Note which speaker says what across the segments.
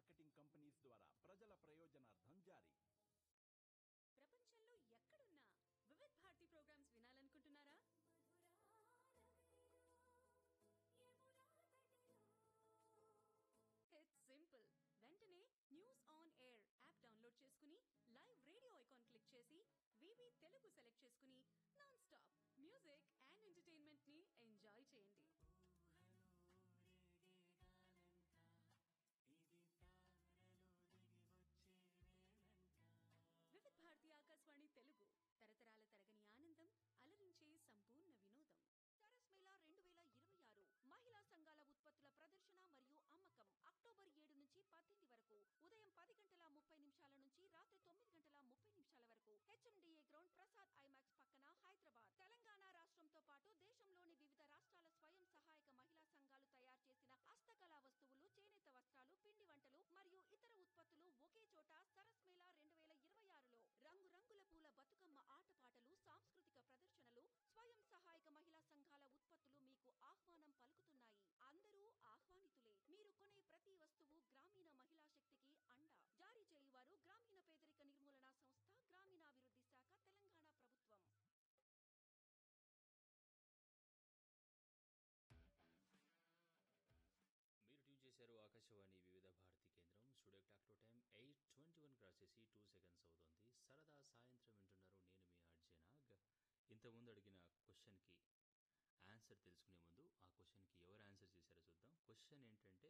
Speaker 1: marketing companies ద్వారా ప్రజల ప్రయోజనార్థం జారీ
Speaker 2: ప్రపంచంలో ఎక్కడున్నా వివిధ్ భారతి ప్రోగ్రామ్స్ వినాలనుకుంటున్నారా ఇట్స్ సింపుల్ వెంటనే news on air app download చేసుకుని లైవ్ రేడియో ఐకాన్ క్లిక్ చేసి వివి తెలుగు సెలెక్ట్ చేసుకుని non stop music and entertainment ని ఎంజాయ్ చేయండి వివిధ్ భారతి ఆకాశవాణి తెలుగు తరతరాల తరగని ఆనందం అలరించే సంపూర్ణ వినోదం
Speaker 3: సరస్ మేళా రెండు వేల ఇరవై ఆరు మహిళా సంఘాల ఉత్పత్తుల ప్రదర్శన మరియు అమ్మకం అక్టోబర్ ఏడు నుంచి పద్దెనిమిది వరకు ఉదయం పది గంటల ముప్పై నిమిషాల నుంచి రాత్రి తొమ్మిది గంటల ముప్పై నిమిషాల వరకు హెచ్ఎండిఏ గ్రౌండ్ ప్రసాద్ ఐమాక్స్ పక్కన హైదరాబాద్ తెలంగాణ రాష్ట్రంతో పాటు దేశంలోని వివిధ రాష్ట్రాల స్వయం సహాయక మహిళా సంఘాలు తయారు చేసిన హస్తకళా వస్తువులు చేనేత వస్త్రాలు పిండి వంటలు మరియు ఇతర ఉత్పత్తులు ఒకే చోట సరస్ మేళా రెండు వేల ఇరవై ఆరులో రంగురంగుల పూల బతుకమ్మ ఆటపాటలు సాంస్కృతిక ప్రదర్శనలు స్వయం సహాయక మహిళా సంఘాల ఉత్పత్తులు మీకు ఆహ్వానం పలుకుతున్నాయి అందరూ ఆహ్వానితులే మీరు కొనే ప్రతి వస్తువు గ్రామీణ మహిళా శక్తికి అండ జారీ చేయువారు గ్రామీణ పేదరిక నిర్మూలన సంస్థ గ్రామీణాభివృద్ధి శాఖ తెలంగాణ ప్రభుత్వం
Speaker 4: మీరు ట్యూన్ చేశారు ఆకాశవాణి వివిధ భారతి కేంద్రం స్టూడియో క్లాక్లో time eight twenty one cross చేసి టూ సెకండ్స్ అవుతుంది సరదా సాయంత్రం వింటున్నారు నేను మీ ఆర్జేనాగ్ ఇంతకుముందు అడిగిన క్వశ్చన్కి ఆన్సర్ తెలుసుకునే ముందు ఆ క్వశ్చన్కి ఎవరు ఆన్సర్ చేశారో చూద్దాం క్వశ్చన్ ఏంటంటే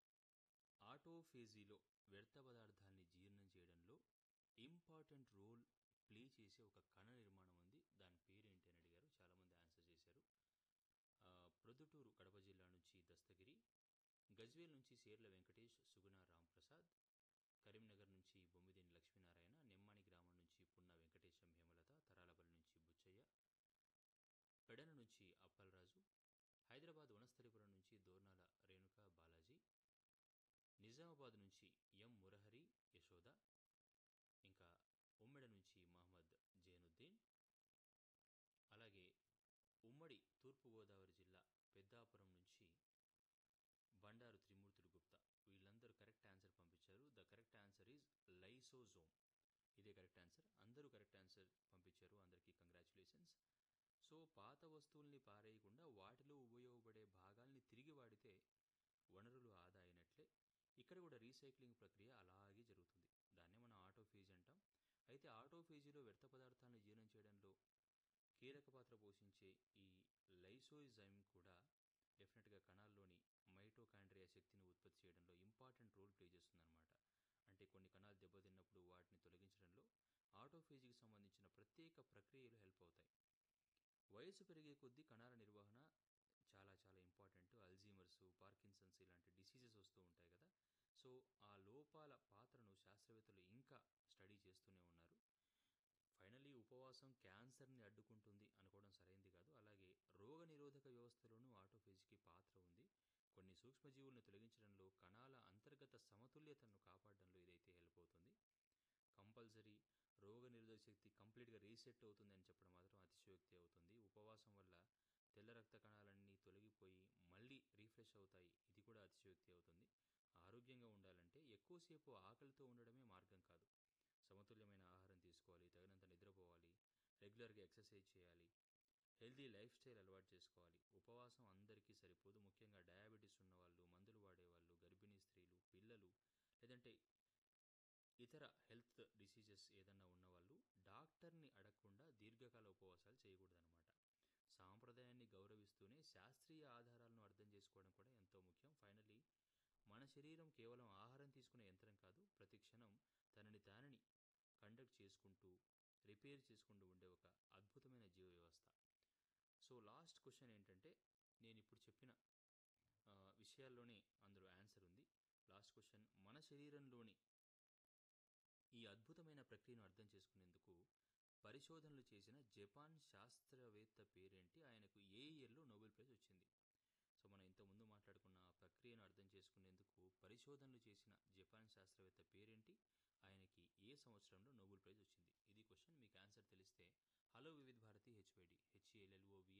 Speaker 4: ఆటోఫేజీలో వ్యర్థ పదార్థాన్ని జీర్ణం చేయడంలో ఇంపార్టెంట్ రోల్ ప్లే చేసే ఒక కణ నిర్మాణం ఉంది దాని పేరేంటి అని అడిగారు చాలామంది ఆన్సర్ చేశారు ఆ, ప్రొద్దుటూరు కడప జిల్లా నుంచి దస్తగిరి గజ్వేల్ నుంచి సేర్ల వెంకటేష్ సుగుణ రాంప్రసాద్ కరీంనగర్ నుంచి బొమ్మిదేని లక్ష్మీనారాయణ నెమ్మాని గ్రామం నుంచి పున్న వెంకటేశం హేమలత తరాలపల్లి నుంచి బుచ్చయ్య పెడన నుంచి అప్పలరాజు హైదరాబాద్ వనస్థలిపురం నుంచి దోర్నాల రేణుక బాలాజీ నిజామాబాద్ నుంచి ఎం మురహరి యశోద ఇంకా ఉమ్మెడ నుంచి మహమ్మద్ జైనుద్దీన్ అలాగే ఉమ్మడి తూర్పుగోదావరి జిల్లా పెద్దాపురం నుంచి బండారు త్రిమూర్తులు గుప్తా వీళ్ళందరూ కరెక్ట్ ఆన్సర్ పంపించారు the correct answer is lysosome ఇదే కరెక్ట్ ఆన్సర్ అందరూ కరెక్ట్ ఆన్సర్ పంపించారు అందరికీ కంగ్రాచులేషన్స్ సో పాత వస్తువుల్ని పారేయకుండా వాటిలో ఉపయోగపడే భాగాల్ని తిరిగి వాడితే వనరులు ఆదా అయినట్లే ఇక్కడ కూడా రీసైక్లింగ్ ప్రక్రియ అలాగే జరుగుతుంది దాన్నే మనం ఆటోఫేజ్ అంటాం అయితే ఆటోఫేజీలో వ్యర్థ పదార్థాలను జీర్ణం చేయడంలో కీలక పాత్ర పోషించే ఈ లైసోయిజైమ్ కూడా డెఫినెట్గా కణాల్లోని మైటోకాండ్రియా శక్తిని ఉత్పత్తి చేయడంలో ఇంపార్టెంట్ రోల్ ప్లే చేస్తుందన్నమాట అంటే కొన్ని కణాలు దెబ్బతిన్నప్పుడు వాటిని తొలగించడంలో ఆటోఫేజీకి సంబంధించిన ప్రత్యేక ప్రక్రియలు హెల్ప్ అవుతాయి వయసు పెరిగే కొద్దీ కణాల నిర్వహణ చాలా చాలా ఇంపార్టెంట్ అల్జీమర్స్ పార్కిన్సన్స్ ఇలాంటి డిసీజెస్ వస్తూ ఉంటాయి కదా సో ఆ లోపాల పాత్రను శాస్త్రవేత్తలు ఇంకా స్టడీ చేస్తూనే ఉన్నారు ఫైనలీ ఉపవాసం క్యాన్సర్ని అడ్డుకుంటుంది అనుకోవడం సరైంది కాదు అలాగే రోగ నిరోధక వ్యవస్థలోనూ ఆటోఫేజ్కి పాత్ర ఉంది కొన్ని సూక్ష్మజీవులను తొలగించడంలో కణాల అంతర్గత సమతుల్యతను కాపాడడంలో ఇదైతే హెల్ప్ అవుతుంది కంపల్సరీ రోగ నిరోధక శక్తి కంప్లీట్గా రీసెట్ అవుతుంది అని చెప్పడం మాత్రం అతిశయోక్తి అవుతుంది ఉపవాసం వల్ల తెల్ల రక్త కణాలన్నీ తొలగిపోయి మళ్ళీ రీఫ్రెష్ అవుతాయి ఇది కూడా అతిశయోక్తి అవుతుంది ఆరోగ్యంగా ఉండాలంటే ఎక్కువసేపు ఆకలితో ఉండడమే మార్గం కాదు సమతుల్యమైన ఆహారం తీసుకోవాలి తగినంత నిద్రపోవాలి రెగ్యులర్గా ఎక్సర్సైజ్ చేయాలి హెల్దీ లైఫ్ స్టైల్ అలవాటు చేసుకోవాలి ఉపవాసం అందరికీ సరిపోదు ముఖ్యంగా డయాబెటీస్ ఉన్నవాళ్ళు మందులు వాడేవాళ్ళు గర్భిణీ స్త్రీలు పిల్లలు లేదంటే ఇతర హెల్త్ డిసీజెస్ ఏదన్నా ఉన్నవాళ్ళు డాక్టర్ని అడగకుండా దీర్ఘకాల ఉపవాసాలు చేయకూడదన్నమాట సాంప్రదాయాన్ని గౌరవిస్తూనే శాస్త్రీయ ఆధారాలను అర్థం చేసుకోవడం కూడా ఎంతో ముఖ్యం ఫైనలీ మన శరీరం కేవలం ఆహారం తీసుకునే యంత్రం కాదు ప్రతి క్షణం తనని తానని కండక్ట్ చేసుకుంటూ రిపేర్ చేసుకుంటూ ఉండే ఒక అద్భుతమైన జీవ వ్యవస్థ సో లాస్ట్ క్వశ్చన్ ఏంటంటే నేను ఇప్పుడు చెప్పిన ఆ, విషయాల్లోనే అందులో ఆన్సర్ ఉంది లాస్ట్ క్వశ్చన్ మన శరీరంలోని ఈ అద్భుతమైన ప్రక్రియను అర్థం చేసుకునేందుకు పరిశోధనలు చేసిన జపాన్ శాస్త్రవేత్త పేరేంటి ఆయనకు ఏ ఇయర్లో నోబెల్ ప్రైజ్ వచ్చింది సో మనం ఇంతకుముందు మాట్లాడుకున్న ఆ ప్రక్రియను అర్థం చేసుకునేందుకు పరిశోధనలు చేసిన జపాన్ శాస్త్రవేత్త పేరేంటి ఆయనకి ఏ సంవత్సరంలో నోబెల్ ప్రైజ్ వచ్చింది ఇది క్వశ్చన్ మీకు ఆన్సర్ తెలిస్తే హలో వివిధ్ భారతి హెచ్వైడి హెచ్ఏఎల్ఎల్ఓవి